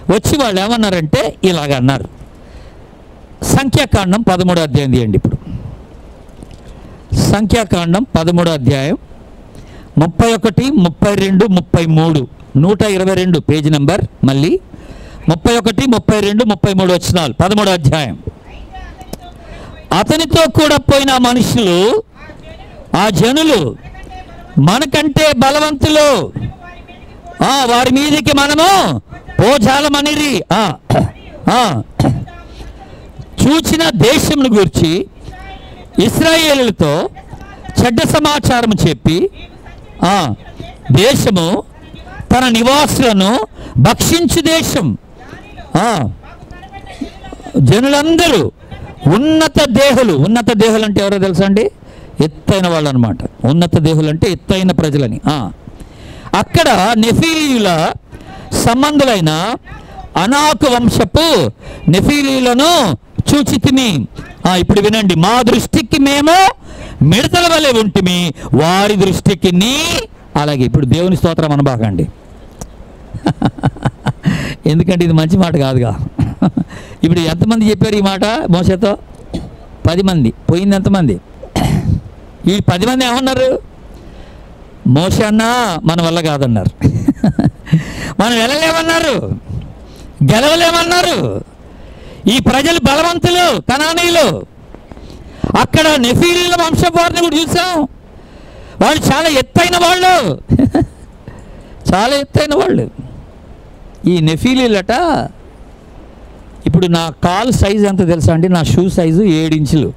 వచ్చి వాళ్ళు ఏమన్నారంటే ఇలాగ అన్నారు సంఖ్యాకాండం పదమూడో అధ్యాయం తీయండి ఇప్పుడు సంఖ్యాకాండం పదమూడో అధ్యాయం ముప్పై ఒకటి ముప్పై రెండు ముప్పై మూడు నూట ఇరవై రెండు పేజీ నెంబర్ మళ్ళీ ముప్పై ఒకటి ముప్పై రెండు ముప్పై మూడు వచ్చినాలు పదమూడో అధ్యాయం అతనితో కూడా పోయిన మనుషులు ఆ జనులు మనకంటే బలవంతులు ఆ, వారి మీదకి మనము పోజాలమనిరి ఆ, ఆ. చూచిన దేశమును గూర్చి ఇస్రాయేలులతో చెడ్డ సమాచారం చెప్పి ఆ, దేశము తన నివాసులను భక్షించు దేశం ఆ, జనులందరూ ఉన్నత దేహులు ఉన్నత దేహులు అంటే ఎవరో తెలుసా అండి ఎత్తైన వాళ్ళు అనమాట ఉన్నత దేహులు అంటే ఎత్తైన ప్రజలని ఆ. అక్కడ నెఫీలీల సంబంధులైన అనాకు వంశపు నెఫీలీలను చూచితిమి ఆ, ఇప్పుడు వినండి మా దృష్టికి మేము మిడతల వలె ఉంటిమి వారి దృష్టికి నీ అలాగే ఇప్పుడు దేవుని స్తోత్రం అనబాకండి ఎందుకంటే ఇది మంచి మాట కాదుగా ఇప్పుడు ఎంతమంది చెప్పారు ఈ మాట మోసతో పది మంది పోయింది ఎంతమంది ఈ పది మంది ఏమన్నారు మోస అన్న మన వల్ల కాదన్నారు మనం వెళ్ళలేమన్నారు గెలవలేమన్నారు ఈ ప్రజలు బలవంతులు కణానీయులు అక్కడ నెఫీలీల వంశవారిని కూడా చూసాం వాళ్ళు చాలా ఎత్తైన వాళ్ళు చాలా ఎత్తైన వాళ్ళు ఈ నెఫీలీలట ఇప్పుడు నా కాల్ సైజు ఎంత తెలుసా అండి నా షూ సైజు ఏడించులు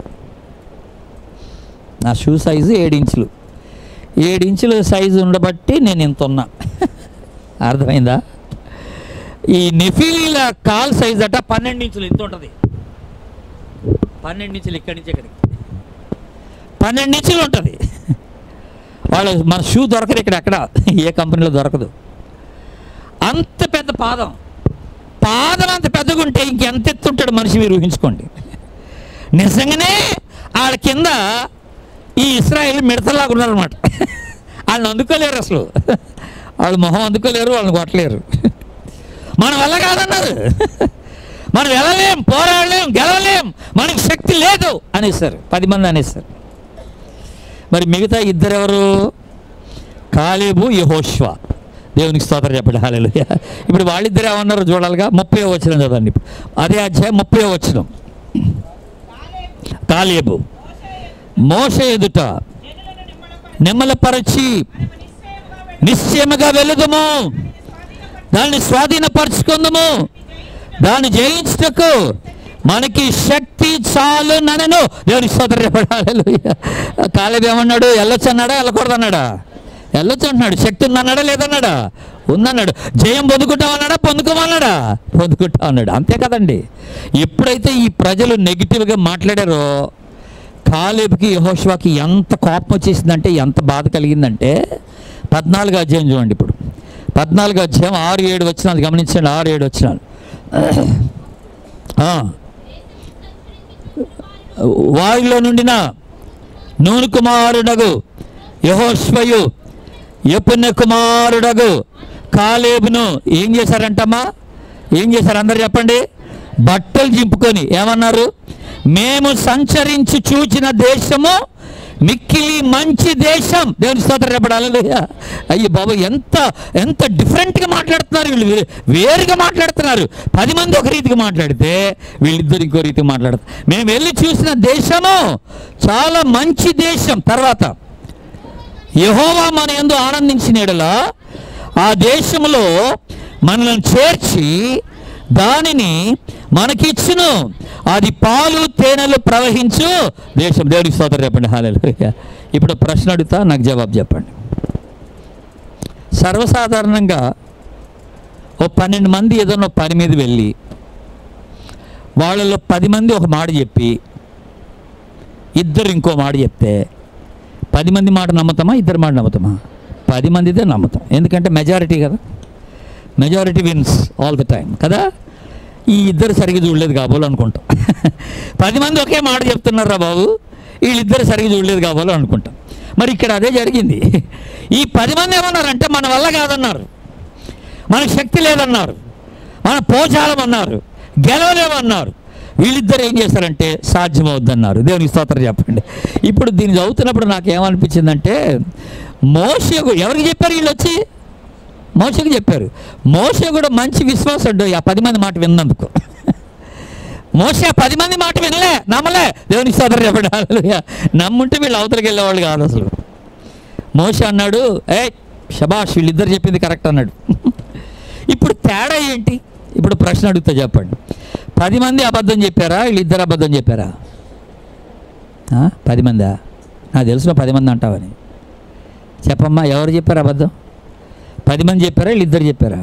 నా షూ సైజు ఏడించులు ఏడించుల సైజు ఉండబట్టి నేను ఇంత ఉన్నా అర్థమైందా ఈ నెఫీలీల కాల్ సైజ్ అట పన్నెండు ఇంచులు ఇంత ఉంటుంది పన్నెండు ఇంచులు ఇక్కడి నుంచి ఇక్కడికి పన్నెండు ఇంచులు ఉంటుంది వాళ్ళు మన షూ దొరకదు ఇక్కడ ఎక్కడ ఏ కంపెనీలో దొరకదు అంత పెద్ద పాదం పాదం అంత పెద్దగా ఉంటే ఇంకెంత ఎత్తుంటాడు మనిషి మీరు ఊహించుకోండి నిజంగానే వాళ్ళ కింద ఈ ఇస్రాయేల్ మిడతలాగా ఉన్నారనమాట వాళ్ళని అందుకోలేరు అసలు వాళ్ళు మొహం అందుకోలేరు వాళ్ళని కొట్టలేరు మన వల్ల కాదన్నారు మనం వెళ్ళలేం పోరాడలేం గెలవలేం మనకి శక్తి లేదు అనేసారు పది మంది అనేసారు మరి మిగతా ఇద్దరు ఎవరు కాలేబు యహోష్వా దేవునికి స్తోత్రం చెప్పండి హాలేలు ఇప్పుడు వాళ్ళిద్దరు ఏమన్నారు చూడాలిగా ముప్పై వచ్చిన చదవండి ఇప్పుడు అదే అధ్యాయం ముప్పై వచ్చిన కాలేబు మోస ఎదుట నిమ్మలపరచి నిశ్చయముగా వెళుదము దాన్ని స్వాధీనపరచుకుందము దాన్ని జయించుటకు మనకి శక్తి చాలు ననను దేవుని సోదరు కాలేబు ఏమన్నాడు వెళ్ళొచ్చు అన్నాడా వెళ్ళకూడదు అన్నాడా వెళ్ళొచ్చు అంటున్నాడు శక్తి ఉందన్నాడా లేదన్నాడా ఉందన్నాడు జయం పొందుకుంటామన్నాడా పొందుకోమన్నాడా పొందుకుంటా అన్నాడు అంతే కదండి ఎప్పుడైతే ఈ ప్రజలు నెగిటివ్గా మాట్లాడారో కాలేబుకి యహోష్వాకి ఎంత కోపం వచ్చేసిందంటే ఎంత బాధ కలిగిందంటే పద్నాలుగు అధ్యాయం చూడండి ఇప్పుడు పద్నాలుగు అధ్యాయం ఆరు ఏడు వచ్చినాలు గమనించండి ఆరు ఏడు వచ్చినాలు ఆ. వారిలో నుండిన నూనె కుమారుడగు యహోష్వయు యపుణ్య కుమారుడగు కాలేబును ఏం చేశారంటమ్మా ఏం చేశారు అందరు చెప్పండి బట్టలు చింపుకొని ఏమన్నారు మేము సంచరించి చూచిన దేశము మిక్కిలి మంచి దేశం దేవుని స్తోత్రం రేపడాలి అయ్యి బాబు ఎంత ఎంత డిఫరెంట్గా మాట్లాడుతున్నారు వీళ్ళు వే- వేరుగా మాట్లాడుతున్నారు పది మంది ఒక రీతిగా మాట్లాడితే వీళ్ళిద్దరు ఇంకో రీతిగా మాట్లాడుతారు మేము వెళ్ళి చూసిన దేశము చాలా మంచి దేశం తర్వాత యహోవా మన ఎందు ఆనందించిన యెడల ఆ దేశములో మనల్ని చేర్చి దానిని మనకిచ్చును అది పాలు తేనెలు ప్రవహించు దేశం దేవుడికి సోదరు చెప్పండి హాలేలు ఇప్పుడు ప్రశ్న అడుగుతా నాకు జవాబు చెప్పండి సర్వసాధారణంగా ఓ పన్నెండు మంది ఏదైనా ఒక పని మీద వెళ్ళి వాళ్ళలో పది మంది ఒక మాట చెప్పి ఇద్దరు ఇంకో మాట చెప్తే పది మంది మాట నమ్ముతామా ఇద్దరు మాట నమ్ముతామా పది మందిదే నమ్ముతాం ఎందుకంటే మెజారిటీ కదా majority wins all the time కదా ఈ ఇద్దరు సరిగ్గా చూడలేదు కాబోలు అనుకుంటాం పది మంది ఒకే మాట చెప్తున్నారా బాబు వీళ్ళిద్దరు సరిగ్గా చూడలేదు కాబోలు అనుకుంటాం మరి ఇక్కడ అదే జరిగింది ఈ పది మంది ఏమన్నారంటే మన వల్ల కాదన్నారు మనకు శక్తి లేదన్నారు మన పోచాలమన్నారు గెలవలేమన్నారు వీళ్ళిద్దరు ఏం చేశారంటే సాధ్యమవుద్దన్నారు దేవునికి స్తోత్రం చెప్పండి ఇప్పుడు దీన్ని చదువుతున్నప్పుడు నాకు ఏమనిపించిందంటే మోసకు ఎవరికి చెప్పారు వీళ్ళు వచ్చి మోసకు చెప్పారు మోస కూడా మంచి విశ్వాసం ఆ పది మంది మాట విన్నందుకు మోస పది మంది మాట వినలే నమ్మలే దేవునికి సోదరు చెప్పండి హల్లెలూయా. నమ్ముంటే వీళ్ళు అవతలకి వెళ్ళేవాళ్ళు కాదు అసలు మోస అన్నాడు ఏ షబాష్ వీళ్ళిద్దరు చెప్పింది కరెక్ట్ అన్నాడు ఇప్పుడు తేడా ఏంటి ఇప్పుడు ప్రశ్న అడుగుతా చెప్పండి పది మంది అబద్ధం చెప్పారా వీళ్ళిద్దరు అబద్ధం చెప్పారా ఆ? పది మందా నాకు తెలుసు పది మంది అంటావని చెప్పమ్మా ఎవరు చెప్పారు అబద్ధం పది మంది చెప్పారా వీళ్ళిద్దరు చెప్పారా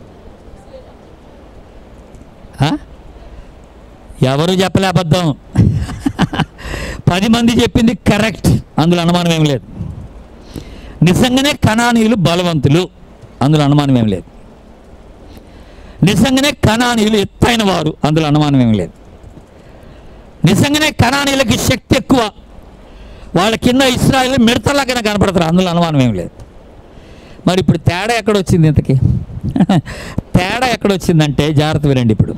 ఆ? ఎవరు చెప్పలే అబద్ధం పది మంది చెప్పింది కరెక్ట్ అందులో అనుమానం ఏం లేదు నిజంగానే కణానీయులు బలవంతులు అందులో అనుమానం ఏం లేదు నిజంగానే కణానీయులు ఎత్తైన వారు అందులో అనుమానం ఏం లేదు నిజంగానే కణానీయులకి శక్తి ఎక్కువ వాళ్ళ కింద ఇస్రాయల్ మిడతలాగానే కనపడతారు అందులో అనుమానం ఏం లేదు మరి ఇప్పుడు తేడా ఎక్కడ వచ్చింది ఇంతకి తేడా ఎక్కడ వచ్చిందంటే జాగ్రత్త వినండి ఇప్పుడు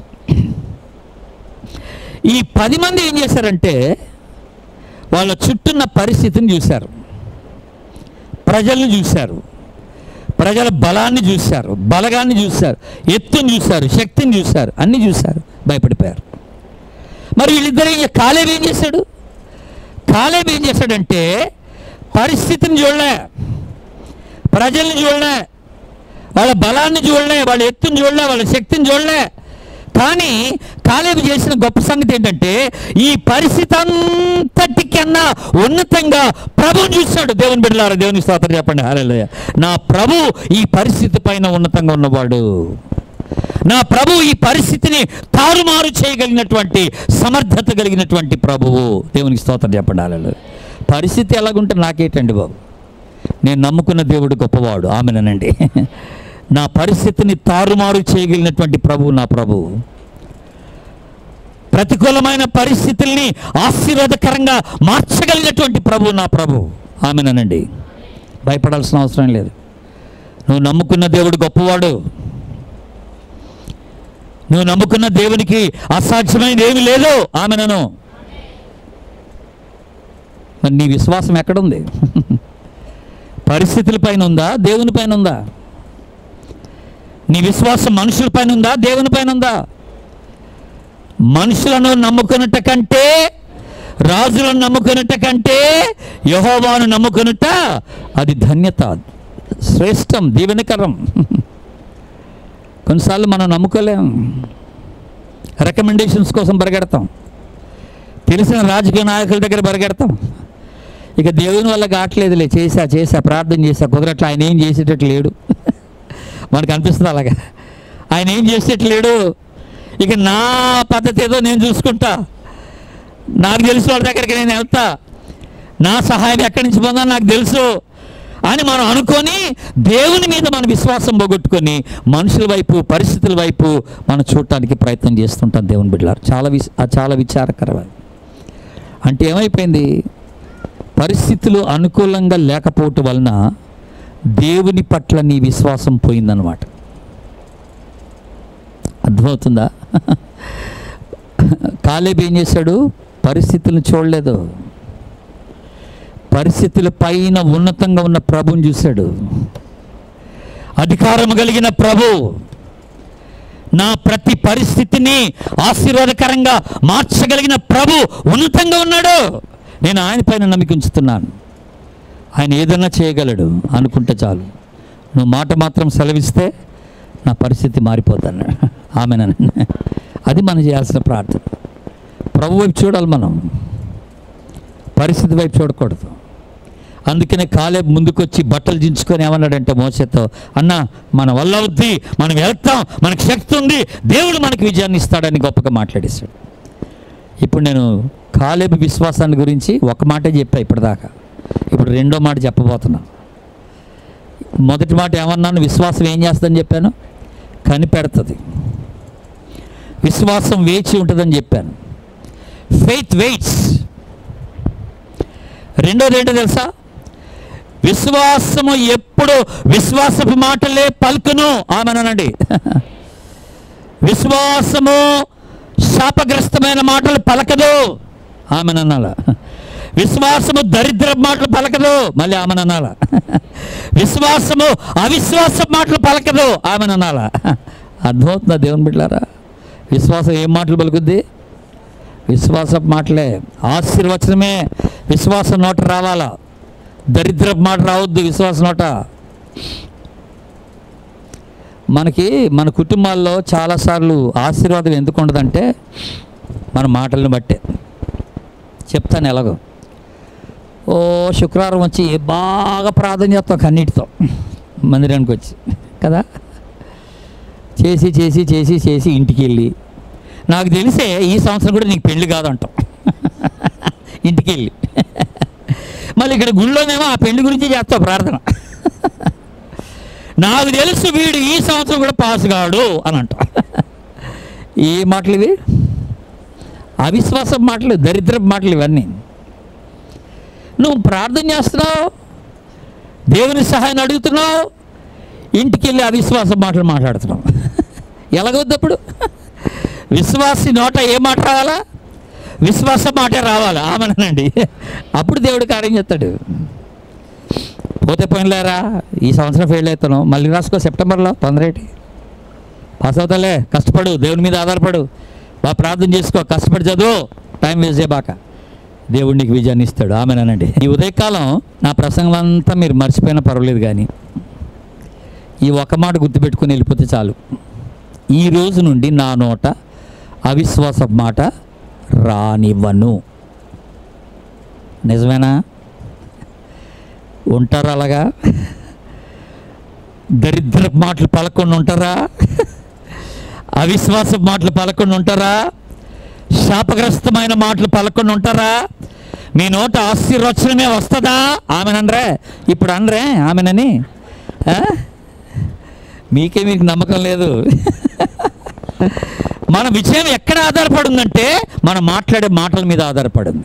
ఈ పది మంది ఏం చేశారంటే వాళ్ళ చుట్టూన్న పరిస్థితిని చూశారు ప్రజల్ని చూశారు ప్రజల బలాన్ని చూశారు బలగాన్ని చూశారు ఎత్తుని చూశారు శక్తిని చూశారు అన్నీ చూశారు భయపడిపోయారు మరి వీళ్ళిద్దరు ఏం చే- కాలేబ్ ఏం చేశాడు కాలేబ్ ఏం చేశాడంటే పరిస్థితిని చూడలే ప్రజల్ని చూడలే వాళ్ళ బలాన్ని చూడలే వాళ్ళ ఎత్తుని చూడలే వాళ్ళ శక్తిని చూడలే కానీ కాలేబు చేసిన గొప్ప సంగతి ఏంటంటే ఈ పరిస్థితి అంతటికన్నా ఉన్నతంగా ప్రభుని చూశాడు దేవుని బిడ్డలారా దేవుని స్తోత్రం చెప్పండి హల్లెలూయా నా ప్రభు ఈ పరిస్థితి పైన ఉన్నతంగా ఉన్నవాడు నా ప్రభు ఈ పరిస్థితిని తారుమారు చేయగలిగినటువంటి సమర్థత కలిగినటువంటి ప్రభువు దేవునికి స్తోత్రం చెప్పండి హల్లెలూయా పరిస్థితి ఎలాగుంటే నాకేటండి బాబు నేను నమ్ముకున్న దేవుడు గొప్పవాడు ఆమెనండి నా పరిస్థితిని తారుమారు చేయగలిగినటువంటి ప్రభువు నా ప్రభువు ప్రతికూలమైన పరిస్థితుల్ని ఆశీర్వాదకరంగా మార్చగలిగినటువంటి ప్రభు నా ప్రభు ఆమెనండి భయపడాల్సిన అవసరం లేదు నువ్వు నమ్ముకున్న దేవుడు గొప్పవాడు నువ్వు నమ్ముకున్న దేవునికి అసాధ్యమైనది ఏమి లేదు ఆమెనను మరి నీ విశ్వాసం ఎక్కడుంది పరిస్థితుల పైన ఉందా దేవుని పైన ఉందా నీ విశ్వాసం మనుషుల పైన ఉందా దేవుని పైన ఉందా మనుషులను నమ్ముకున్నట కంటే రాజులను నమ్ముకున్నట కంటే యహోవాను నమ్ముకున్నట అది ధన్యత శ్రేష్టం దీవెనకరం కొన్నిసార్లు మనం నమ్ముకోలేం రికమెండేషన్స్ కోసం పరిగెడతాం తెలిసిన రాజకీయ నాయకుల దగ్గర పరిగెడతాం ఇక దేవుని వల్ల కావట్లేదులే చేసా చేసా ప్రార్థన చేసా కుదరట్లే ఆయన ఏం చేసేటట్టు లేడు మనకు అనిపిస్తుంది అలాగా ఆయన ఏం చేసేటట్టు లేడు ఇక నా పద్ధతి ఏదో నేను చూసుకుంటా నాకు తెలిసిన వాళ్ళ దగ్గరికి నేను వెళ్తా నా సహాయం ఎక్కడి నుంచి పొందా నాకు తెలుసు అని మనం అనుకొని దేవుని మీద మన విశ్వాసం పోగొట్టుకొని మనుషుల వైపు పరిస్థితుల వైపు మనం చూడటానికి ప్రయత్నం చేస్తుంటాం దేవుని బిడ్డలారు చాలా విస్ అది చాలా విచారకరమే అంటే ఏమైపోయింది పరిస్థితులు అనుకూలంగా లేకపోవటం వలన దేవుని పట్ల నీ విశ్వాసం పోయిందనమాట అర్థమవుతుందా కాలేబ్ ఏం చేశాడు పరిస్థితులను చూడలేదు పరిస్థితుల పైన ఉన్నతంగా ఉన్న ప్రభుని చూశాడు అధికారం కలిగిన ప్రభు నా ప్రతి పరిస్థితిని ఆశీర్వాదకరంగా మార్చగలిగిన ప్రభు ఉన్నతంగా ఉన్నాడు నేను ఆయన పైన నమ్మిక ఉంచుతున్నాను ఆయన ఏదైనా చేయగలడు అనుకుంటే చాలు నువ్వు మాట మాత్రం సెలవిస్తే నా పరిస్థితి మారిపోతాను ఆమెనని అది మనం చేయాల్సిన ప్రార్థన ప్రభు వైపు చూడాలి మనం పరిస్థితి వైపు చూడకూడదు అందుకనే కాలే ముందుకొచ్చి బట్టలు దించుకొని ఏమన్నాడంటే మోసతో అన్న మన వల్ల అవుద్ది మనం వెళ్తాం మనకు శక్తి ఉంది దేవుడు మనకి విజయాన్ని ఇస్తాడని గొప్పగా మాట్లాడేశాడు ఇప్పుడు నేను కాలేబు విశ్వాసాన్ని గురించి ఒక మాటే చెప్పా ఇప్పటిదాకా ఇప్పుడు రెండో మాట చెప్పబోతున్నా మొదటి మాట ఏమన్నాను విశ్వాసం ఏం చేస్తుందని చెప్పాను కనిపెడుతుంది విశ్వాసం వేచి ఉంటుందని చెప్పాను ఫెయిత్ వెయిట్స్ రెండోది ఏంటో తెలుసా విశ్వాసము ఎప్పుడు విశ్వాసపు మాటలే పలుకును ఆమెనండి విశ్వాసము శాపగ్రస్తమైన మాటలు పలకదు ఆమెనన్నాల విశ్వాసము దరిద్ర మాటలు పలకదు మళ్ళీ ఆమెనన్నాల విశ్వాసము అవిశ్వాస మాటలు పలకదు ఆమెనన్నాల అర్థమవుతుందా దేవుని బిడ్డారా విశ్వాసం ఏం మాటలు పలుకుద్ది విశ్వాస మాటలే ఆశీర్వచనమే విశ్వాసం నోట రావాలా దరిద్ర మాట రావద్దు విశ్వాస నోట మనకి మన కుటుంబాల్లో చాలాసార్లు ఆశీర్వాదం ఎందుకు ఉండదంటే మన మాటలను బట్టే చెప్తాను ఎలాగో ఓ శుక్రవారం వచ్చి బాగా ప్రార్థన చేస్తాం కన్నీటితో మందిరానికి వచ్చి కదా చేసి చేసి చేసి చేసి ఇంటికి వెళ్ళి నాకు తెలిసే ఈ సంవత్సరం కూడా నీకు పెళ్లి కాదంటాం ఇంటికి వెళ్ళి మళ్ళీ ఇక్కడ గుళ్ళోనేమో ఆ పెళ్లి గురించి చేస్తావు ప్రార్థన నాకు తెలుసు వీడు ఈ సంవత్సరం కూడా పాస్ కాడు అని అంటాం ఏ మాటలు ఇవి అవిశ్వాసం మాటలు దరిద్ర మాటలు ఇవన్నీ నువ్వు ప్రార్థన చేస్తున్నావు దేవుని సహాయం అడుగుతున్నావు ఇంటికి వెళ్ళి అవిశ్వాసం మాటలు మాట్లాడుతున్నావు ఎలాగొద్దు అప్పుడు విశ్వాసి నోట ఏ మాట రావాలా విశ్వాస మాటే రావాలా ఆమెనండి అప్పుడు దేవుడు కార్యం చేస్తాడు పోతే పోయినలేరా ఈ సంవత్సరం ఫెయిల్ అవుతాను మళ్ళీ రాసుకో సెప్టెంబర్లో తొందరేటి పాస్ అవుతాలే కష్టపడు దేవుని మీద ఆధారపడు బాగా ప్రార్థన చేసుకో కష్టపడి చదువు టైం వేస్ట్ చేయబాక దేవుడు నీకు విజయాన్ని ఇస్తాడు ఆమెనండి ఈ ఉదయకాలం నా ప్రసంగం అంతా మీరు మర్చిపోయినా పర్వాలేదు కానీ ఈ ఒక మాట గుర్తుపెట్టుకుని వెళ్ళిపోతే చాలు ఈ రోజు నుండి నా నోట అవిశ్వాస మాట రానివ్వను నిజమేనా ఉంటారా అలాగా దరిద్ర మాటలు పలకుండా ఉంటారా అవిశ్వాస మాటలు పలకుండా ఉంటారా శాపగ్రస్తమైన మాటలు పలకుండా ఉంటారా మీ నోట ఆశీర్వచనమే వస్తుందా ఆమెననరే ఇప్పుడు అనరే ఆమెనని ఆ? మీకే మీకు నమ్మకం లేదు మన విజయం ఎక్కడ ఆధారపడి ఉందంటే మనం మాట్లాడే మాటల మీద ఆధారపడింది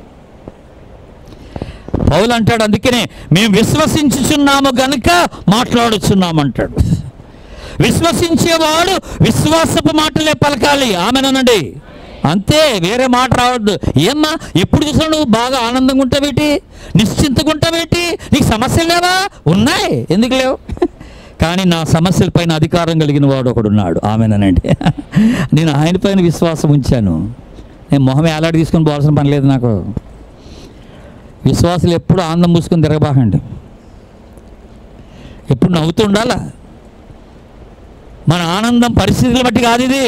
పౌలు అంటాడు అందుకనే మేము విశ్వసించుచున్నాము గనుక మాట్లాడుచున్నాము అంటాడు విశ్వసించేవాడు విశ్వాసపు మాటలే పలకాలి ఆమెనండి అంతే వేరే మాట రావద్దు ఏమ్మా ఎప్పుడు చూసినా నువ్వు బాగా ఆనందంగా ఉంటావేటి నిశ్చింతగా ఉంటావేటి నీకు సమస్యలు లేవా ఉన్నాయి ఎందుకు లేవు కానీ నా సమస్యల పైన అధికారం కలిగిన వాడు ఒకడు ఉన్నాడు ఆమెనండి నేను ఆయన పైన విశ్వాసం ఉంచాను నేను మొహం ఏలాడి తీసుకొని పోవాల్సిన పని లేదు నాకు విశ్వాసులు ఎప్పుడు ఆనందం మూసుకొని తిరగబాకండి ఎప్పుడు నవ్వుతూ ఉండాలా మన ఆనందం పరిస్థితులు బట్టి కాదు ఇది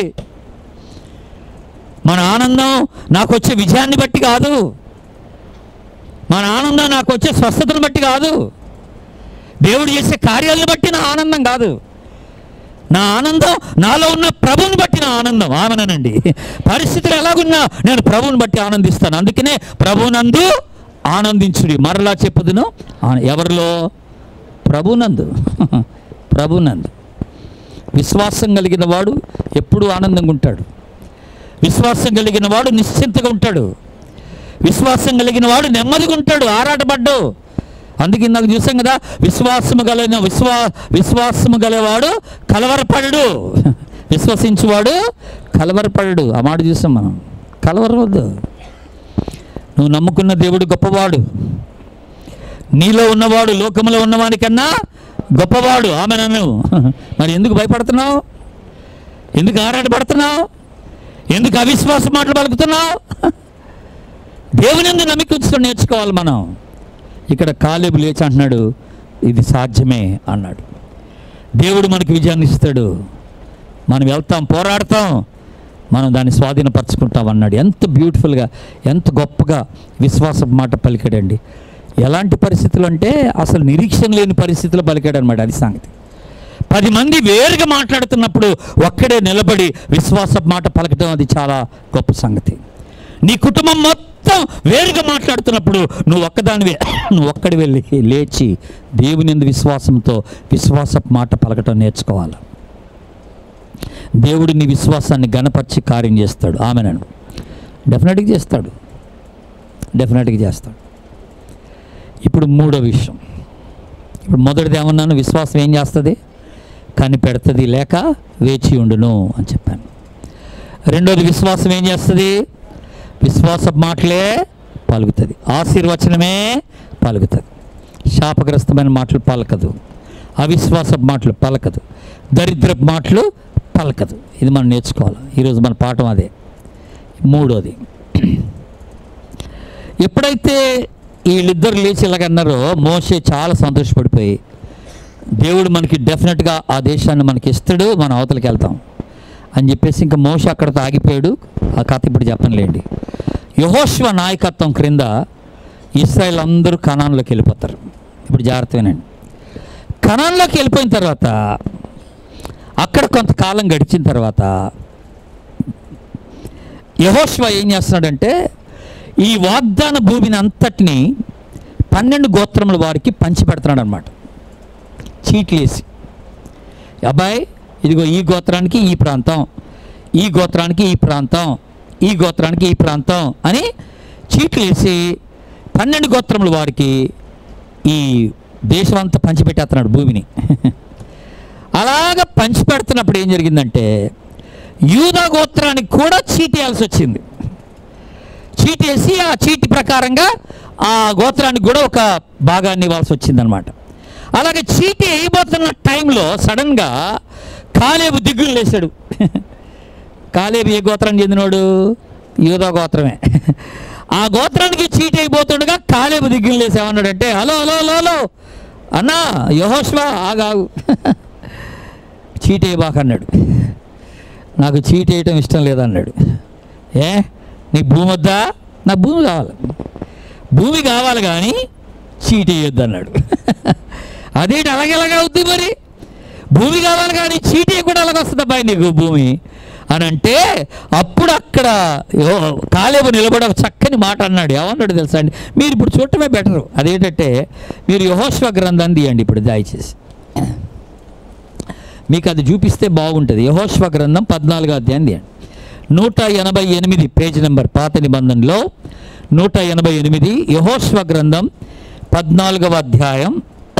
మన ఆనందం నాకు వచ్చే విజయాన్ని బట్టి కాదు మన ఆనందం నాకు వచ్చే స్వస్థతను బట్టి కాదు దేవుడు చేసే కార్యాలను బట్టి నా ఆనందం కాదు నా ఆనందం నాలో ఉన్న ప్రభువుని బట్టి నా ఆనందం ఆమెనండి పరిస్థితులు ఎలాగున్నా నేను ప్రభువుని బట్టి ఆనందిస్తాను అందుకనే ప్రభువునందు ఆనందించుడి మరలా చెప్పుదును ఆ- ఎవరిలో ప్రభునందు ప్రభునందు విశ్వాసం కలిగిన వాడు ఎప్పుడూ ఆనందంగా ఉంటాడు విశ్వాసం కలిగిన వాడు నిశ్చింతగా ఉంటాడు విశ్వాసం కలిగిన వాడు నెమ్మదిగా ఉంటాడు ఆరాటపడ్డు అందుకే నాకు చూసాం కదా విశ్వాసము కలిగిన విశ్వా విశ్వాసము గలవాడు కలవరపడడు విశ్వసించువాడు కలవరపడడు ఆ మాట చూసాం మనం కలవరవద్దు నువ్వు నమ్ముకున్న దేవుడు గొప్పవాడు నీలో ఉన్నవాడు లోకములో ఉన్నవానికన్నా గొప్పవాడు ఆమె నన్ను మరి ఎందుకు భయపడుతున్నావు ఎందుకు ఆరాటపడుతున్నావు ఎందుకు అవిశ్వాస మాటలు పలుకుతున్నావు దేవుని ఎందు నమ్మిక ఉంచుకొని నేర్చుకోవాలి మనం ఇక్కడ కాలేబు లేచి అంటున్నాడు ఇది సాధ్యమే అన్నాడు దేవుడు మనకి విజయాన్ని ఇస్తాడు మనం వెళ్తాం పోరాడతాం మనం దాన్ని స్వాధీనపరచుకుంటాం అన్నాడు ఎంత బ్యూటిఫుల్గా ఎంత గొప్పగా విశ్వాస మాట పలికాడండి ఎలాంటి పరిస్థితులు అంటే అసలు నిరీక్షణ లేని పరిస్థితులు పలికాడు అనమాట అది సంగతి పది మంది వేరుగా మాట్లాడుతున్నప్పుడు ఒక్కడే నిలబడి విశ్వాస మాట పలకడం అది చాలా గొప్ప సంగతి నీ కుటుంబం మొత్తం వేరుగా మాట్లాడుతున్నప్పుడు నువ్వు ఒక్కదానివే నువ్వు ఒక్కడి వెళ్ళి లేచి దేవుని యందు విశ్వాసంతో విశ్వాస మాట పలకటం నేర్చుకోవాలి దేవుడు నీ విశ్వాసాన్ని గణపరిచి కార్యం చేస్తాడు ఆమెనను డెఫినెట్గా చేస్తాడు డెఫినెట్గా చేస్తాడు ఇప్పుడు మూడో విషయం ఇప్పుడు మొదటిది ఏమన్నాను విశ్వాసం ఏం చేస్తుంది కనిపెడుతుంది లేక వేచి ఉండును అని చెప్పాను రెండోది విశ్వాసం ఏం చేస్తుంది విశ్వాస మాటలే పలుకుతుంది ఆశీర్వచనమే పలుకుతుంది శాపగ్రస్తమైన మాటలు పలకదు అవిశ్వాస మాటలు పలకదు దరిద్ర మాటలు పలకదు ఇది మనం నేర్చుకోవాలి ఈరోజు మన పాఠం అదే మూడోది ఎప్పుడైతే వీళ్ళిద్దరు లేచి ఇలాగన్నారో మోసే చాలా సంతోషపడిపోయి దేవుడు మనకి డెఫినెట్గా ఆ దేశాన్ని మనకి ఇస్తాడు మనం అవతలకి వెళ్తాం అని చెప్పేసి ఇంకా మోస అక్కడతో ఆగిపోయాడు ఆ కథ ఇప్పుడు చెప్పనులేండి యహోశ్వ నాయకత్వం క్రింద ఇస్రాయల్ అందరూ కణాన్లోకి వెళ్ళిపోతారు ఇప్పుడు జాగ్రత్త వినండి కణాన్లోకి వెళ్ళిపోయిన తర్వాత అక్కడ కొంతకాలం గడిచిన తర్వాత యహోశ్వ ఏం చేస్తున్నాడంటే ఈ వాగ్దాన భూమిని అంతటిని పన్నెండు గోత్రముల వారికి పంచి పెడుతున్నాడు అనమాట చీట్లేసి అబ్బాయి ఇదిగో ఈ గోత్రానికి ఈ ప్రాంతం ఈ గోత్రానికి ఈ ప్రాంతం ఈ గోత్రానికి ఈ ప్రాంతం అని చీట్లు వేసి పన్నెండు గోత్రముల వారికి ఈ దేశం అంతా పంచిపెట్టేస్తున్నాడు భూమిని అలాగ పంచిపెడుతున్నప్పుడు ఏం జరిగిందంటే యూదా గోత్రానికి కూడా చీటేయాల్సి వచ్చింది చీటేసి ఆ చీటి ప్రకారంగా ఆ గోత్రానికి కూడా ఒక భాగాన్ని ఇవ్వాల్సి వచ్చిందనమాట అలాగే చీటి వేయబోతున్న టైంలో సడన్గా కాలేబు దిగ్గులు లేచాడు కాలేబు ఏ గోత్రానికి చెందినోడు యూదా గోత్రమే ఆ గోత్రానికి చీటి అయిపోతుండగా కాలేబు దిగ్గులు లేసి ఏమన్నాడంటే హలో హలో హలో హలో అన్నా యహోష్వా ఆగాగు చీటి వేయబాకన్నాడు నాకు చీటి వేయటం ఇష్టం లేదన్నాడు ఏ నీకు భూమి వద్దా నాకు భూమి కావాలి భూమి కావాలి కానీ చీటి వేయొద్దు అన్నాడు అదేంటి అలాగెలాగా అవుద్ది మరి భూమి కావాలి కానీ చీటీ కూడా అలాగ వస్తుంది అబ్బాయి నీకు భూమి అని అంటే అప్పుడు అక్కడ యో- కాలేబు నిలబడి ఒక చక్కని మాట అన్నాడు ఏమన్నాడు తెలుసా అండి మీరు ఇప్పుడు చూడటమే బెటరు అదేంటంటే మీరు యహోశ్వ గ్రంథాన్ని తీయండి ఇప్పుడు దయచేసి మీకు అది చూపిస్తే బాగుంటుంది యహోశ్వ గ్రంథం పద్నాలుగో అధ్యాయం తీయండి నూట ఎనభై ఎనిమిది పేజ్ నెంబర్ పాత నిబంధనలో నూట ఎనభై ఎనిమిది యహోశ్వ గ్రంథం పద్నాలుగవ అధ్యాయం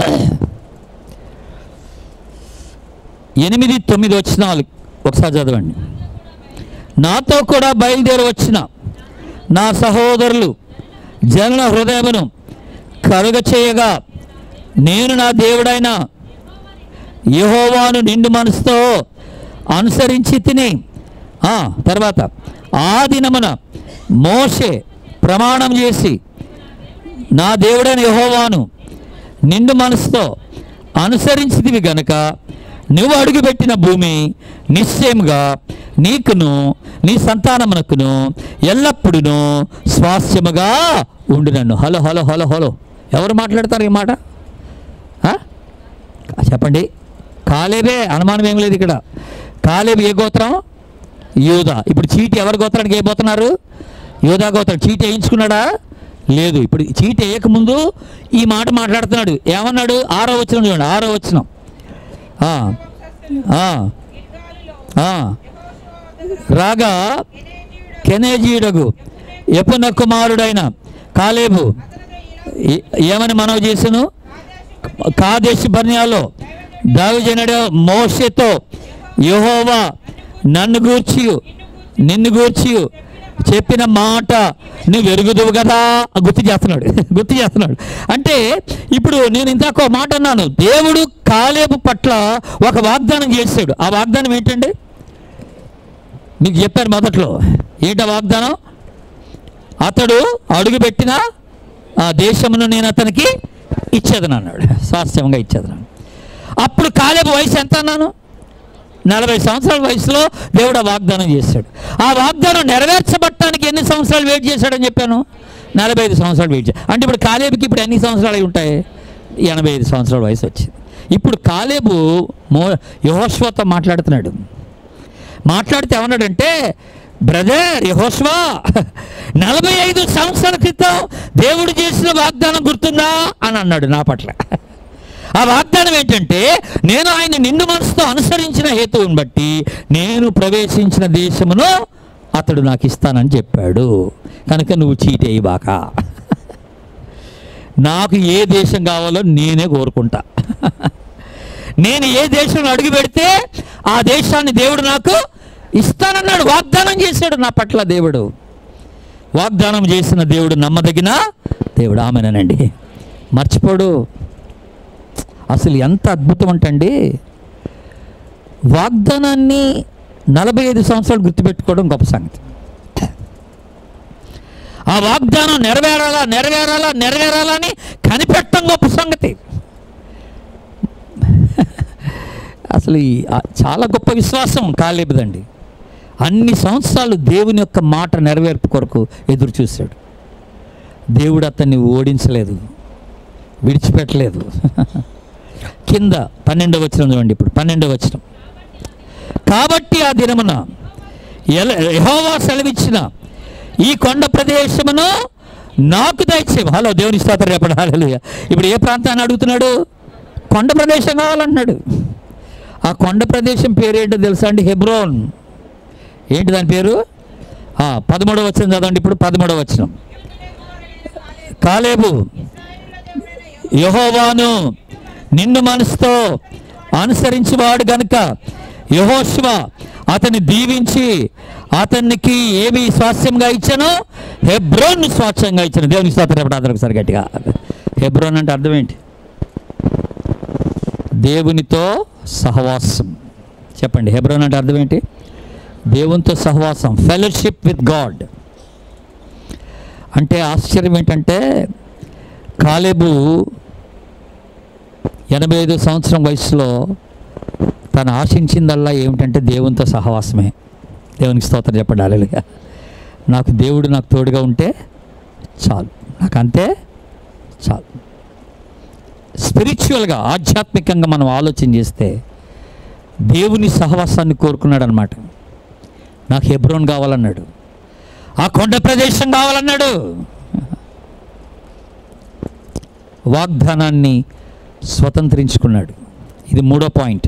ఎనిమిది తొమ్మిది వచ్చినాలు ఒకసారి చదవండి నాతో కూడా బయలుదేరి వచ్చిన నా సహోదరులు జనన హృదయమును కరుగ చేయగా నేను నా దేవుడైన యహోవాను నిండు మనసుతో అనుసరించి తిని ఆ, తర్వాత ఆ దినమున మోషే ప్రమాణం చేసి నా దేవుడైన యహోవాను నిండు మనసుతో అనుసరించితివి గనుక నువ్వు అడుగుపెట్టిన భూమి నిశ్చయముగా నీకును నీ సంతానమునకును ఎల్లప్పుడూ స్వాస్థ్యముగా ఉండు నన్ను హలో హలో హలో హలో ఎవరు మాట్లాడతారు ఈ మాట ఆ? చెప్పండి కాలేబే అనుమానం ఏం లేదు ఇక్కడ కాలేబు ఏ గోత్రం యూదా ఇప్పుడు చీటి ఎవరి గోత్రానికి వేయబోతున్నారు యూదా గోత్రం చీటి వేయించుకున్నాడా లేదు ఇప్పుడు చీటి వేయకముందు ఈ మాట మాట్లాడుతున్నాడు ఏమన్నాడు ఆరో వచ్చిన చూడండి ఆరో వచ్చిన రాగా కెనేజీయుడగు ఎపున కుమారుడైన కాలేబు ఏ- ఏమని మనవి చేసాను కాదేశ్ బర్ణ్యాలో దావిజనుడు మోషతో యెహోవా నన్ను గూర్చి నిన్ను గూర్చి చెప్పిన మాట నువ్వు ఎరుగుదువు కదా గుర్తు చేస్తున్నాడు గుర్తు చేస్తున్నాడు అంటే ఇప్పుడు నేను ఇందాక ఒక మాట అన్నాను దేవుడు కాలేబు పట్ల ఒక వాగ్దానం చేశాడు ఆ వాగ్దానం ఏంటండి మీకు చెప్పాను మొదట్లో ఏంటి ఆ వాగ్దానం అతడు అడుగుపెట్టిన ఆ దేశమును నేను అతనికి ఇచ్చేదను అన్నాడు స్వాస్థ్యంగా ఇచ్చేదను అప్పుడు కాలేపు వయసు ఎంత అన్నాను నలభై సంవత్సరాల వయసులో దేవుడు ఆ వాగ్దానం చేశాడు ఆ వాగ్దానం నెరవేర్చబట్టడానికి ఎన్ని సంవత్సరాలు వెయిట్ చేశాడని చెప్పాను నలభై ఐదు సంవత్సరాలు వెయిట్ చేశాడు అంటే ఇప్పుడు కాలేబుకి ఇప్పుడు ఎన్ని సంవత్సరాలు అయి ఉంటాయి ఎనభై ఐదు సంవత్సరాల వయసు వచ్చింది ఇప్పుడు కాలేబు మో యహోశ్వతో మాట్లాడుతున్నాడు మాట్లాడితే ఏమన్నాడంటే బ్రదర్ యహోస్వా నలభై ఐదు సంవత్సరాల క్రితం దేవుడు చేసిన వాగ్దానం గుర్తుందా అని అన్నాడు నా పట్ల ఆ వాగ్దానం ఏంటంటే నేను ఆయన నిండు మనసుతో అనుసరించిన హేతువుని బట్టి నేను ప్రవేశించిన దేశమును అతడు నాకు ఇస్తానని చెప్పాడు కనుక నువ్వు చీటేయబాక నాకు ఏ దేశం కావాలో నేనే కోరుకుంటా నేను ఏ దేశంలో అడుగు పెడితే ఆ దేశాన్ని దేవుడు నాకు ఇస్తానన్నాడు వాగ్దానం చేశాడు నా పట్ల దేవుడు వాగ్దానం చేసిన దేవుడు నమ్మదగిన దేవుడు ఆమెనండి మర్చిపోడు అసలు ఎంత అద్భుతం అంటండి వాగ్దానాన్ని నలభై ఐదు సంవత్సరాలు గుర్తుపెట్టుకోవడం గొప్ప సంగతి ఆ వాగ్దానం నెరవేరాలా నెరవేరాలా నెరవేరాలా అని కనిపెట్టడం గొప్ప సంగతి అసలు ఈ ఆ- చాలా గొప్ప విశ్వాసం కాలేబుదండి అన్ని సంవత్సరాలు దేవుని యొక్క మాట నెరవేర్పు కొరకు ఎదురు చూశాడు దేవుడు అతన్ని ఓడించలేదు విడిచిపెట్టలేదు కింద పన్నెండవ వచనం చూడండి ఇప్పుడు పన్నెండవ వచనం కాబట్టి ఆ దినమున ఎల యెహోవా సెలవిచ్చిన ఈ కొండ ప్రదేశమును నాకు దయచేయం హలో దేవుని స్తోత్రం రేపటి హల్లెలూయా ఇప్పుడు ఏ ప్రాంతాన్ని అడుగుతున్నాడు కొండ ప్రదేశం కావాలంటున్నాడు ఆ కొండ ప్రదేశం పేరు ఏంటో తెలుసా అండి హెబ్రోన్ ఏంటి దాని పేరు ఆ, పదమూడవ వచ్చిన చదవండి ఇప్పుడు పదమూడవ వచ్చిన కాలేబు యహోవాను నిన్ను మనసుతో అనుసరించేవాడు గనుక యహోశివ అతన్ని దీవించి అతనికి ఏమి స్వాస్థ్యంగా ఇచ్చాను హెబ్రోన్ స్వాస్థ్యంగా ఇచ్చాను దేవునికి స్తోత్రం అతను ఒకసారి గట్టిగా హెబ్రోన్ అంటే అర్థం ఏంటి దేవునితో సహవాసం చెప్పండి హెబ్రోన్ అంటే అర్థం ఏంటి దేవునితో సహవాసం ఫెలోషిప్ విత్ గాడ్ అంటే ఆశ్చర్యం ఏంటంటే కాలేబు ఎనభై ఐదు సంవత్సరం వయసులో తను ఆశించిందల్లా ఏమిటంటే దేవునితో సహవాసమే దేవునికి స్తోత్రం చెప్పండి అలలుగా నాకు దేవుడు నాకు తోడుగా ఉంటే చాలు నాకు అంతే చాలు స్పిరిచువల్గా ఆధ్యాత్మికంగా మనం ఆలోచన చేస్తే దేవుని సహవాసాన్ని కోరుకున్నాడు అనమాట నాకు హెబ్రోన్ కావాలన్నాడు ఆ కొండ ప్రదేశం కావాలన్నాడు వాగ్దానాన్ని స్వతంత్రించుకున్నాడు ఇది మూడో పాయింట్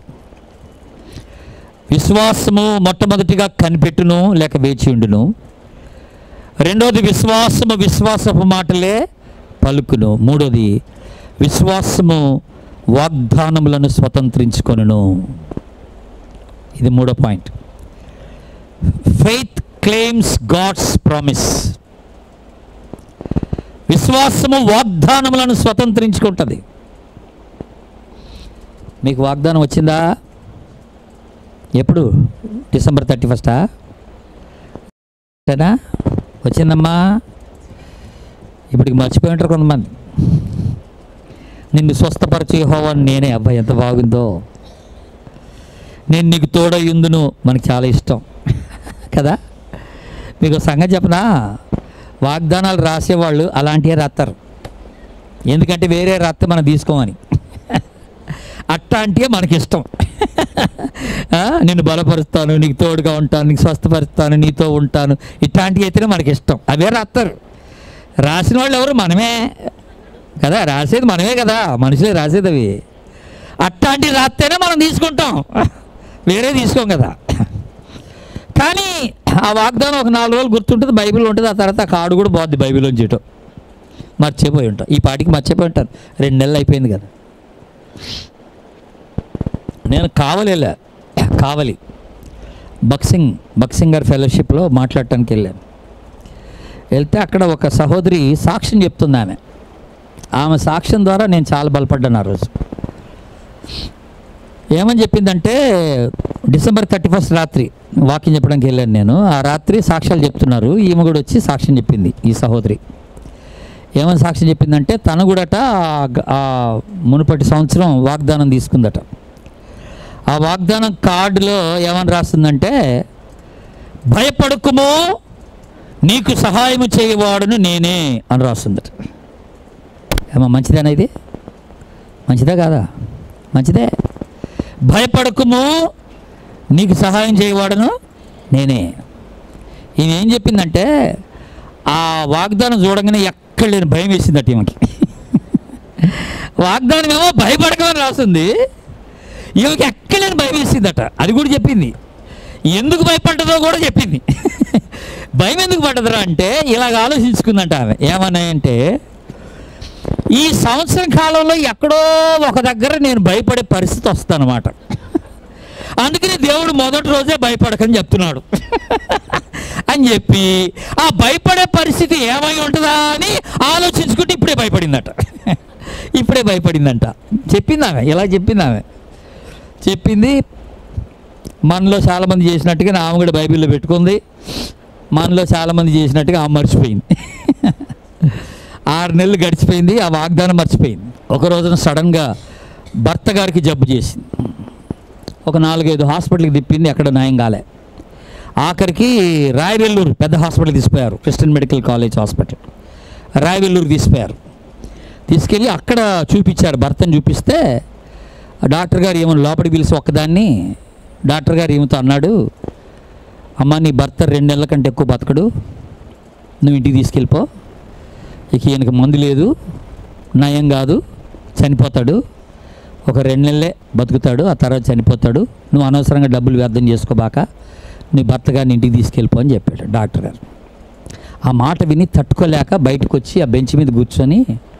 విశ్వాసము మొట్టమొదటిగా కనిపెట్టును లేక వేచి ఉండును రెండోది విశ్వాసము విశ్వాసపు మాటలే పలుకును మూడోది విశ్వాసము వాగ్దానములను స్వతంత్రించుకొనును ఇది మూడో point faith claims God's promise విశ్వాసము వాగ్దానములను స్వతంత్రించుకుంటుంది మీకు వాగ్దానం వచ్చిందా ఎప్పుడు డిసెంబర్ థర్టీ ఫస్టా అంతేనా వచ్చిందమ్మా ఇప్పటికి మర్చిపోయి ఉంటారు కొంతమంది నిన్ను స్వస్థపరచు యెహోవాను నేనే అబ్బాయి ఎంత బాగుందో నేను నీకు తోడయ్యుందును మనకి చాలా ఇష్టం కదా మీకు ఒక సంగతి చెప్పనా వాగ్దానాలు రాసేవాళ్ళు అలాంటివే రాస్తారు ఎందుకంటే వేరే రాస్తే మనం తీసుకోమని అట్లాంటివే మనకి ఇష్టం ఆ, నిన్ను బలపరుస్తాను నీకు తోడుగా ఉంటాను నీకు స్వస్థపరుస్తాను నీతో ఉంటాను ఇట్లాంటివి అయితేనే మనకి ఇష్టం అవే రాస్తారు రాసిన వాళ్ళు ఎవరు మనమే కదా రాసేది మనమే కదా మనుషులే రాసేది అవి అట్లాంటివి రాస్తేనే మనం తీసుకుంటాం వేరే తీసుకోం కదా కానీ ఆ వాగ్దానం ఒక నాలుగు రోజులు గుర్తుంటుంది బైబిల్ ఉంటుంది ఆ తర్వాత ఆ కార్డు కూడా బాగుంది బైబిల్ చేయటం మర్చిపోయి ఉంటాం ఈ పాటికి మర్చిపోయి ఉంటారు రెండు నెలలు అయిపోయింది కదా నేను కావలి వెళ్ళా కావలి బక్సింగ్ బక్సింగ్ గారి ఫెలోషిప్లో మాట్లాడటానికి వెళ్ళాను వెళ్తే అక్కడ ఒక సహోదరి సాక్ష్యం చెప్తుంది ఆమె ఆమె సాక్ష్యం ద్వారా నేను చాలా బలపడ్డాను ఆ రోజు ఏమని చెప్పిందంటే డిసెంబర్ థర్టీ ఫస్ట్ రాత్రి వాకింగ్ చెప్పడానికి వెళ్ళాను నేను ఆ రాత్రి సాక్ష్యాలు చెప్తున్నారు ఈమె కూడా వచ్చి సాక్ష్యం చెప్పింది ఈ సహోదరి ఏమని సాక్ష్యం చెప్పిందంటే తను కూడాట ఆ గ- ఆ మునుపటి సంవత్సరం వాగ్దానం తీసుకుందట ఆ వాగ్దానం కార్డులో ఏమని రాస్తుందంటే భయపడకుము నీకు సహాయం చేయవాడును నేనే అని రాస్తుందట ఏమో మంచిదేనా ఇది మంచిదే కాదా మంచిదే భయపడకుము నీకు సహాయం చేయవాడను నేనే ఈమె ఏం చెప్పిందంటే ఆ వాగ్దానం చూడగానే ఎక్కడ లేని భయం వేసిందట ఈమెకి వాగ్దానం ఏమో భయపడకమని రాస్తుంది ఈమెకి ఎక్కడ లేని భయం వేసిందట అది కూడా చెప్పింది ఎందుకు భయపడ్డదో కూడా చెప్పింది భయం ఎందుకు పడ్డదరా అంటే ఇలాగ ఆలోచించుకుందంట ఆమె ఏమన్నాయంటే ఈ సంవత్సరం కాలంలో ఎక్కడో ఒక దగ్గర నేను భయపడే పరిస్థితి వస్తుందన్నమాట అందుకని దేవుడు మొదటి రోజే భయపడకని చెప్తున్నాడు అని చెప్పి ఆ భయపడే పరిస్థితి ఏమై ఉంటుందా అని ఆలోచించుకుంటే ఇప్పుడే భయపడిందట ఇప్పుడే భయపడిందంట చెప్పింది ఆమె ఇలా చెప్పింది ఆమె చెప్పింది మనలో చాలామంది చేసినట్టుగా ఆమె కూడా బైబిల్లో పెట్టుకుంది మనలో చాలామంది చేసినట్టుగా ఆమె మర్చిపోయింది ఆరు నెలలు గడిచిపోయింది ఆ వాగ్దానం మర్చిపోయింది ఒక రోజున సడన్గా భర్త గారికి జబ్బు చేసింది ఒక నాలుగైదు హాస్పిటల్కి తిప్పింది ఎక్కడ నయం కాలే ఆఖరికి రాయవెల్లూరు పెద్ద హాస్పిటల్ తీసుకుపోయారు Christian medical college hospital Rayavelluru తీసుకుపోయారు తీసుకెళ్ళి అక్కడ చూపించారు భర్తను చూపిస్తే ఆ డాక్టర్ గారు ఏమో లోపలికి పిలిచి ఒక్కదాన్ని డాక్టర్ గారు ఏమితో అన్నాడు అమ్మ నీ భర్త రెండు నెలల కంటే ఎక్కువ బతకడు నువ్వు ఇంటికి తీసుకెళ్ళిపో ఇక ఈయనకి మందు లేదు నయం కాదు చనిపోతాడు ఒక రెండు నెలలే బతుకుతాడు ఆ తర్వాత చనిపోతాడు నువ్వు అనవసరంగా డబ్బులు వ్యర్థం చేసుకోబాక నీ భర్త గారిని ఇంటికి తీసుకెళ్ళిపో అని చెప్పాడు డాక్టర్ గారు ఆ మాట విని తట్టుకోలేక బయటకు వచ్చి ఆ బెంచ్ మీద కూర్చొని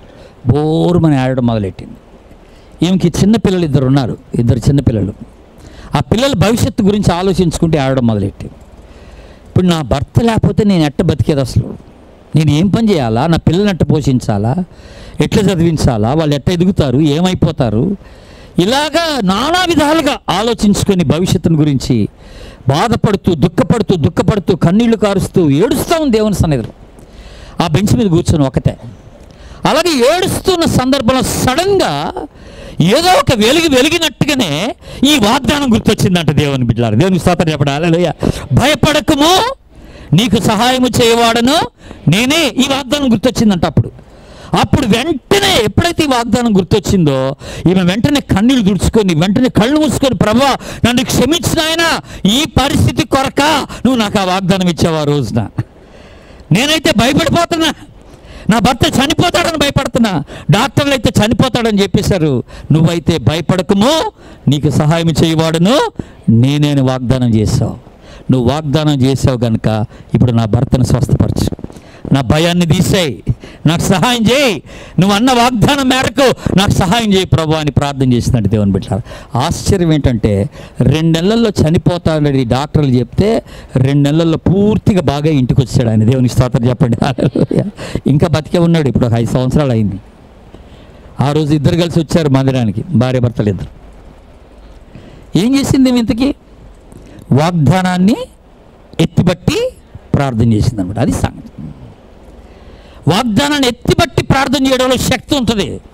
బోరుమని ఆడడం మొదలెట్టింది ఈమెకి చిన్న పిల్లలు ఇద్దరు ఉన్నారు ఇద్దరు చిన్న పిల్లలు ఆ పిల్లల భవిష్యత్తు గురించి ఆలోచించుకుంటే ఆడడం మొదలెట్టింది ఇప్పుడు నా భర్త లేకపోతే నేను ఎట్ట బతికేది అసలు నేను ఏం పని చేయాలా నా పిల్లల్ని ఎట్ట పోషించాలా ఎట్లా చదివించాలా వాళ్ళు ఎట్ట ఎదుగుతారు ఏమైపోతారు ఇలాగా నానా విధాలుగా ఆలోచించుకొని భవిష్యత్తును గురించి బాధపడుతూ దుఃఖపడుతూ దుఃఖపడుతూ కన్నీళ్లు కారుస్తూ ఏడుస్తూ ఉంది దేవుని సన్నిధిలో ఆ బెంచ్ మీద కూర్చొని ఒకటే అలాగే ఏడుస్తున్న సందర్భంలో సడన్గా ఏదో ఒక వెలుగు వెలిగినట్టుగానే ఈ వాగ్దానం గుర్తొచ్చిందంట దేవుని బిడ్డలారు దేవుని స్తోత్రం చెప్పడం హల్లెలూయా భయపడకము నీకు సహాయము చేయవాడను నేనే ఈ వాగ్దానం గుర్తొచ్చిందంట అప్పుడు అప్పుడు వెంటనే ఎప్పుడైతే ఈ వాగ్దానం గుర్తొచ్చిందో ఈమె వెంటనే కన్నీళ్ళు దుడుచుకొని వెంటనే కళ్ళు మూసుకొని ప్రభా నన్ను క్షమించిన ఆయన ఈ పరిస్థితి కొరక నువ్వు నాకు ఆ వాగ్దానం ఇచ్చావు ఆ రోజున నేనైతే భయపడిపోతున్నా నా భర్త చనిపోతాడని భయపడుతున్నా డాక్టర్లు అయితే చనిపోతాడని చెప్పేశారు నువ్వైతే భయపడకము నీకు సహాయం చేయవాడును నేనేని వాగ్దానం చేశావు నువ్వు వాగ్దానం చేసావు గనుక ఇప్పుడు నా భర్తను స్వస్థపరచు నా భయాన్ని తీసేయి నాకు సహాయం చేయి నువ్వు అన్న వాగ్దానం మేరకు నాకు సహాయం చేయి ప్రభు అని ప్రార్థన చేసినట్టు దేవుని బిడ్డారు ఆశ్చర్యం ఏంటంటే రెండు నెలల్లో చనిపోతాడని డాక్టర్లు చెప్తే రెండు నెలల్లో పూర్తిగా బాగా ఇంటికి వచ్చాడు ఆయన దేవుని స్తోత్రం చెప్పండి హల్లెలూయా. ఇంకా బతికే ఉన్నాడు ఇప్పుడు ఒక ఐదు సంవత్సరాలు అయింది ఆ రోజు ఇద్దరు కలిసి వచ్చారు మందిరానికి భార్య భర్తలు ఇద్దరు ఏం చేసింది ఈమె ఇంతకీ వాగ్దానాన్ని ఎత్తిబట్టి ప్రార్థన చేసింది అనమాట అది సంగతి వాగ్దానాన్ని ఎత్తిబట్టి ప్రార్థన చేయడంలో శక్తి ఉంటుంది